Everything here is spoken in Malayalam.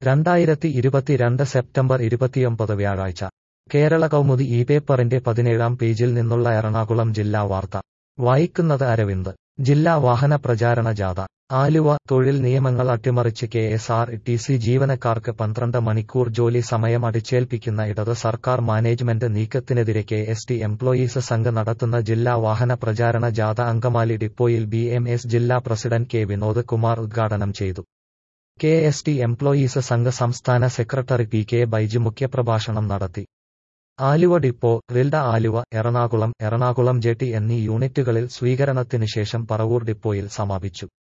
രണ്ടായിരത്തി ഇരുപത്തിരണ്ട് സെപ്റ്റംബർ ഇരുപത്തിയൊമ്പത് വ്യാഴാഴ്ച കേരള കൗമുദി ഈ പേപ്പറിന്റെ പതിനേഴാം പേജിൽ നിന്നുള്ള എറണാകുളം ജില്ലാ വാർത്ത വായിക്കുന്നത് അരവിന്ദ് ജില്ലാ വാഹന പ്രചാരണ ജാഥ ആലുവ തൊഴിൽ നിയമങ്ങൾ അട്ടിമറിച്ച് K S R T C ജീവനക്കാർക്ക് പന്ത്രണ്ട് മണിക്കൂർ ജോലി സമയം അടിച്ചേൽപ്പിക്കുന്ന ഇടത് സർക്കാർ മാനേജ്മെന്റ് നീക്കത്തിനെതിരെ K S T employees Sangh നടത്തുന്ന ജില്ലാ വാഹന പ്രചാരണ ജാഥ Angamaly depot B M S ജില്ലാ പ്രസിഡന്റ് കെ വിനോദ് കുമാർ ഉദ്ഘാടനം ചെയ്തു K S T employees Sangh സംസ്ഥാന സെക്രട്ടറി പി കെ ബൈജു മുഖ്യപ്രഭാഷണം നടത്തി ആലുവ ഡിപ്പോ റിൽഡ ആലുവ എറണാകുളം എറണാകുളം ജെട്ടി എന്നീ യൂണിറ്റുകളിൽ സ്വീകരണത്തിന് ശേഷം പറവൂർ ഡിപ്പോയിൽ സമാപിച്ചു